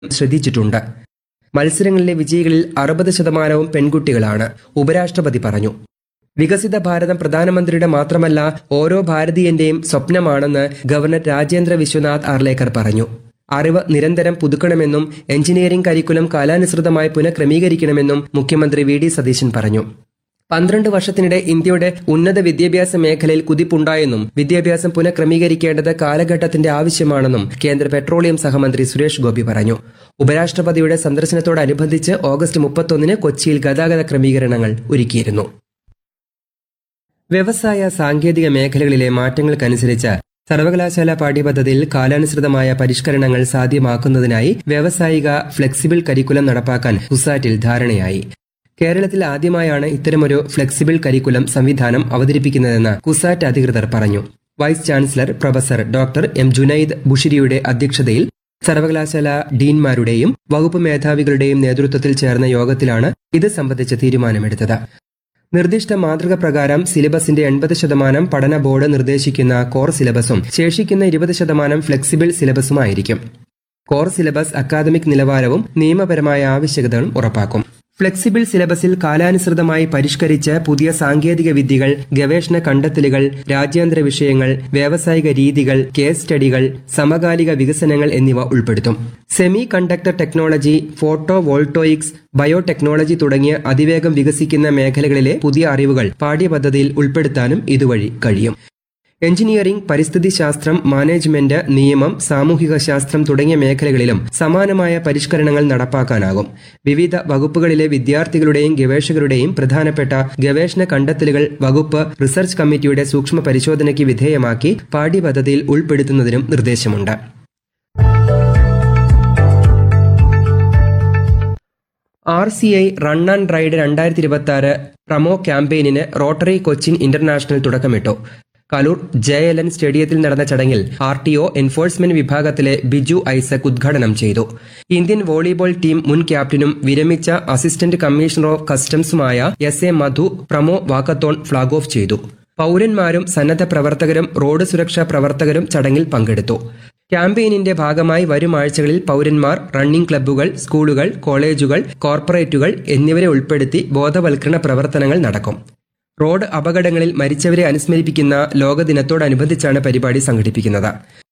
ശ്രദ്ധിച്ചിട്ടുണ്ട് മത്സരങ്ങളിലെ വിജയികളിൽ അറുപത് ശതമാനവും പെൺകുട്ടികളാണ് ഉപരാഷ്ട്രപതി പറഞ്ഞു വികസിത ഭാരതം പ്രധാനമന്ത്രിയുടെ മാത്രമല്ല ഓരോ ഭാരതീയന്റെയും സ്വപ്നമാണെന്ന് ഗവർണർ രാജേന്ദ്ര വിശ്വനാഥ് ആർലേക്കർ പറഞ്ഞു അറിവ് നിരന്തരം പുതുക്കണമെന്നും എഞ്ചിനീയറിംഗ് കരിക്കുലം കാലാനുസൃതമായി പുനഃക്രമീകരിക്കണമെന്നും മുഖ്യമന്ത്രി വി ഡി സതീശൻ പറഞ്ഞു പന്ത്രണ്ട് വർഷത്തിനിടെ ഇന്ത്യയുടെ ഉന്നത വിദ്യാഭ്യാസ മേഖലയിൽ കുതിപ്പുണ്ടായെന്നും വിദ്യാഭ്യാസം പുനഃക്രമീകരിക്കേണ്ടത് കാലഘട്ടത്തിന്റെ ആവശ്യമാണെന്നും കേന്ദ്ര പെട്രോളിയം സഹമന്ത്രി സുരേഷ് ഗോപി പറഞ്ഞു ഉപരാഷ്ട്രപതിയുടെ സന്ദർശനത്തോടനുബന്ധിച്ച് ഓഗസ്റ്റ് മുപ്പത്തൊന്നിന് കൊച്ചിയിൽ ഗതാഗത ക്രമീകരണങ്ങൾ ഒരുക്കിയിരുന്നു വ്യവസായ സാങ്കേതിക മേഖലകളിലെ മാറ്റങ്ങൾക്കനുസരിച്ച് സർവകലാശാല പാഠ്യപദ്ധതിയിൽ കാലാനുസൃതമായ പരിഷ്കരണങ്ങൾ സാധ്യമാക്കുന്നതിനായി വ്യാവസായിക ഫ്ലെക്സിബിൾ കരിക്കുലം നടപ്പാക്കാൻ കുസാറ്റിൽ ധാരണയായി കേരളത്തിൽ ആദ്യമായാണ് ഇത്തരമൊരു ഫ്ലെക്സിബിൾ കരിക്കുലം സംവിധാനം അവതരിപ്പിക്കുന്നതെന്ന് കുസാറ്റ് അധികൃതർ പറഞ്ഞു vice chancellor professor doctor M Junaid ബുഷിരിയുടെ അധ്യക്ഷതയിൽ സർവകലാശാല ഡീൻമാരുടെയും വകുപ്പ് മേധാവികളുടെയും നേതൃത്വത്തിൽ ചേർന്ന യോഗത്തിലാണ് ഇത് സംബന്ധിച്ച തീരുമാനമെടുത്തത് നിർദ്ദിഷ്ട മാതൃക പ്രകാരം സിലബസിന്റെ എൺപത് ശതമാനം പഠന ബോർഡ് നിർദ്ദേശിക്കുന്ന കോർ സിലബസും ശേഷിക്കുന്ന ഇരുപത് ശതമാനം ഫ്ലെക്സിബിൾ സിലബസുമായിരിക്കും കോർ സിലബസ് അക്കാദമിക് നിലവാരവും നിയമപരമായ ആവശ്യകതകളും ഉറപ്പാക്കും ഫ്ലെക്സിബിൾ സിലബസിൽ കാലാനുസൃതമായി പരിഷ്കരിച്ച് പുതിയ സാങ്കേതിക വിദ്യകൾ ഗവേഷണ കണ്ടെത്തലുകൾ രാജ്യാന്തര വിഷയങ്ങൾ വ്യാവസായിക രീതികൾ കേസ് സ്റ്റഡികൾ സമകാലിക വികസനങ്ങൾ എന്നിവ ഉൾപ്പെടുത്തും semiconductor technology photovoltaics biotechnology തുടങ്ങിയ അതിവേഗം വികസിക്കുന്ന മേഖലകളിലെ പുതിയ അറിവുകൾ പാഠ്യപദ്ധതിയിൽ ഉൾപ്പെടുത്താനും ഇതുവഴി കഴിയും എഞ്ചിനീയറിംഗ് പരിസ്ഥിതി ശാസ്ത്രം മാനേജ്മെന്റ് നിയമം സാമൂഹിക ശാസ്ത്രം തുടങ്ങിയ മേഖലകളിലും സമാനമായ പരിഷ്കരണങ്ങൾ നടപ്പാക്കാനാകും വിവിധ വകുപ്പുകളിലെ വിദ്യാർത്ഥികളുടെയും ഗവേഷകരുടെയും പ്രധാനപ്പെട്ട ഗവേഷണ കണ്ടെത്തലുകൾ വകുപ്പ് റിസർച്ച് കമ്മിറ്റിയുടെ സൂക്ഷ്മ പരിശോധനയ്ക്ക് വിധേയമാക്കി പാഠ്യപദ്ധതിയിൽ ഉൾപ്പെടുത്തുന്നതിനും നിർദ്ദേശമുണ്ട് R C I run and ride രണ്ടായിരത്തി ഇരുപത്തി ആറ് പ്രമോ ക്യാമ്പയിനിന് റോട്ടറി കൊച്ചിൻ ഇന്റർനാഷണൽ തുടക്കമിട്ടു കലൂർ ജെ എൽ എൻ സ്റ്റേഡിയത്തിൽ നടന്ന ചടങ്ങിൽ ആർ ടി ഒ എൻഫോഴ്സ്മെന്റ് വിഭാഗത്തിലെ ബിജു ഐസക് ഉദ്ഘാടനം ചെയ്തു ഇന്ത്യൻ വോളിബോൾ ടീം മുൻ ക്യാപ്റ്റനും വിരമിച്ച അസിസ്റ്റന്റ് കമ്മീഷണർ ഓഫ് കസ്റ്റംസുമായ S A Madhu promo walkathon flag off ചെയ്തു പൌരന്മാരും സന്നദ്ധ പ്രവർത്തകരും റോഡ് സുരക്ഷാ പ്രവർത്തകരും ചടങ്ങിൽ പങ്കെടുത്തു ക്യാമ്പയിനിന്റെ ഭാഗമായി വരും ആഴ്ചകളിൽ പൌരന്മാർ റണ്ണിംഗ് ക്ലബ്ബുകൾ സ്കൂളുകൾ കോളേജുകൾ കോർപ്പറേറ്റുകൾ എന്നിവരെ ഉൾപ്പെടുത്തി ബോധവൽക്കരണ പ്രവർത്തനങ്ങൾ നടക്കും റോഡ് അപകടങ്ങളിൽ മരിച്ചവരെ അനുസ്മരിപ്പിക്കുന്ന ലോകദിനത്തോടനുബന്ധിച്ചാണ് പരിപാടി സംഘടിപ്പിക്കുന്നത്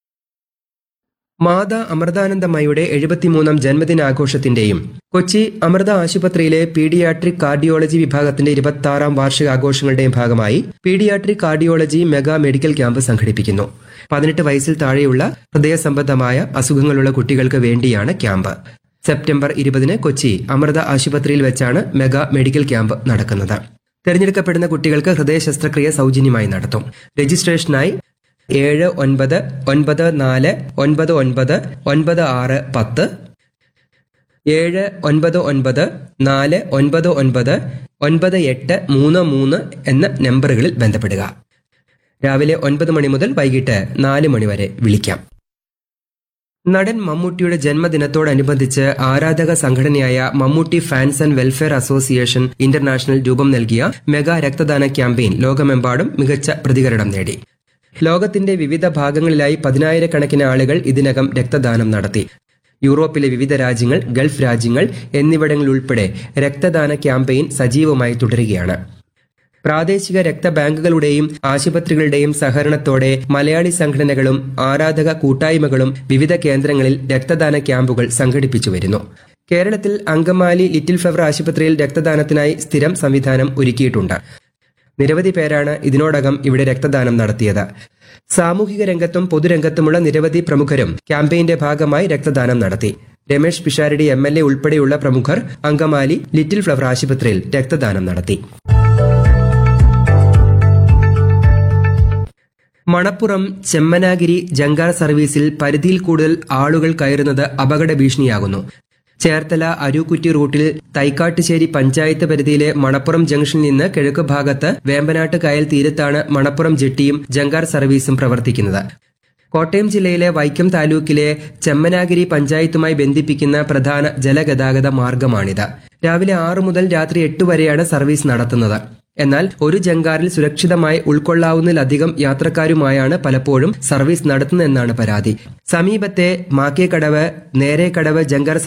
മാതാ അമൃതാനന്ദമയുടെ എഴുപത്തിമൂന്നാം ജന്മദിനാഘോഷത്തിന്റെയും കൊച്ചി അമൃത ആശുപത്രിയിലെ പീഡിയാട്രിക് കാർഡിയോളജി വിഭാഗത്തിന്റെ ഇരുപത്തി ആറാം വാർഷികാഘോഷങ്ങളുടെയും ഭാഗമായി paediatric cardiology mega medical camp സംഘടിപ്പിക്കുന്നു പതിനെട്ട് വയസ്സിൽ താഴെയുള്ള ഹൃദയ സംബന്ധമായ അസുഖങ്ങളുള്ള കുട്ടികൾക്ക് വേണ്ടിയാണ് ക്യാമ്പ് സെപ്റ്റംബർ ഇരുപതിന് കൊച്ചി അമൃത ആശുപത്രിയിൽ വെച്ചാണ് മെഗാ മെഡിക്കൽ ക്യാമ്പ് നടക്കുന്നത് തെരഞ്ഞെടുക്കപ്പെടുന്ന കുട്ടികൾക്ക് ഹൃദയ ശസ്ത്രക്രിയ സൗജന്യമായി നടത്തും രജിസ്ട്രേഷനായി ഏഴ് ഒൻപത് ഒൻപത് നാല് ഒൻപത് ഒൻപത് ഒൻപത് ആറ് പത്ത് ഏഴ് ഒൻപത് ഒൻപത് നാല് ഒൻപത് ഒൻപത് ഒൻപത് എട്ട് മൂന്ന് മൂന്ന് എന്ന നമ്പറുകളിൽ ബന്ധപ്പെടുക രാവിലെ ഒൻപത് മണി മുതൽ വൈകിട്ട് നാല് മണി വരെ വിളിക്കാം നടൻ മമ്മൂട്ടിയുടെ ജന്മദിനത്തോടനുബന്ധിച്ച് ആരാധക സംഘടനയായ Mammootty fans and welfare association international രൂപം നൽകിയ മെഗാ രക്തദാന ക്യാമ്പയിൻ ലോകമെമ്പാടും മികച്ച പ്രതികരണം നേടി ലോകത്തിന്റെ വിവിധ ഭാഗങ്ങളിലായി പതിനായിരക്കണക്കിന് ആളുകൾ ഇതിനകം രക്തദാനം നടത്തി യൂറോപ്പിലെ വിവിധ രാജ്യങ്ങൾ ഗൾഫ് രാജ്യങ്ങൾ എന്നിവിടങ്ങളിലുൾപ്പെടെ രക്തദാന ക്യാമ്പയിൻ സജീവമായി തുടരുകയാണ് പ്രാദേശിക രക്തബാങ്കുകളുടെയും ആശുപത്രികളുടെയും സഹകരണത്തോടെ മലയാളി സംഘടനകളും ആരാധക കൂട്ടായ്മകളും വിവിധ കേന്ദ്രങ്ങളിൽ രക്തദാന ക്യാമ്പുകൾ സംഘടിപ്പിച്ചു വരുന്നു കേരളത്തിൽ അങ്കമാലി ലിറ്റിൽ ഫ്ലവർ ആശുപത്രിയിൽ രക്തദാനത്തിനായി സ്ഥിരം സംവിധാനം ഒരുക്കിയിട്ടുണ്ട് നിരവധി പേരാണ് ഇതിനോടകം ഇവിടെ രക്തദാനം നടത്തിയത് സാമൂഹിക രംഗത്തും പൊതുരംഗത്തുമുള്ള നിരവധി പ്രമുഖരും ക്യാമ്പയിന്റെ ഭാഗമായി രക്തദാനം നടത്തി Ramesh Pisharody M L A ഉൾപ്പെടെയുള്ള പ്രമുഖർ അങ്കമാലി ലിറ്റിൽ ഫ്ലവർ ആശുപത്രിയിൽ രക്തദാനം നടത്തി മണപ്പുറം ചെമ്മനാഗിരി ജങ്കാർ സർവീസിൽ പരിധിയിൽ കൂടുതൽ ആളുകൾ കയറുന്നത് അപകട ഭീഷണിയാകുന്നു ചേർത്തല അരൂക്കുറ്റി റൂട്ടിൽ തൈക്കാട്ടുശ്ശേരി പഞ്ചായത്ത് പരിധിയിലെ മണപ്പുറം ജംഗ്ഷനിൽ നിന്ന് കിഴക്ക് ഭാഗത്ത് വേമ്പനാട്ട് കായൽ തീരത്താണ് മണപ്പുറം ജെട്ടിയും ജങ്കാർ സർവീസും പ്രവർത്തിക്കുന്നത് കോട്ടയം ജില്ലയിലെ വൈക്കം താലൂക്കിലെ ചെമ്മനാഗിരി പഞ്ചായത്തുമായി ബന്ധിപ്പിക്കുന്ന പ്രധാന ജലഗതാഗത മാർഗമാണിത് രാവിലെ ആറു മുതൽ രാത്രി എട്ട് വരെയാണ് സർവീസ് നടത്തുന്നത് എന്നാൽ ഒരു ജങ്കാറിൽ സുരക്ഷിതമായി ഉൾക്കൊള്ളാവുന്നതിലധികം യാത്രക്കാരുമായാണ് പലപ്പോഴും സർവീസ് നടത്തുന്നതെന്നാണ് പരാതി സമീപത്തെ മാക്കേക്കടവ് നേരേക്കടവ് ജങ്കാർ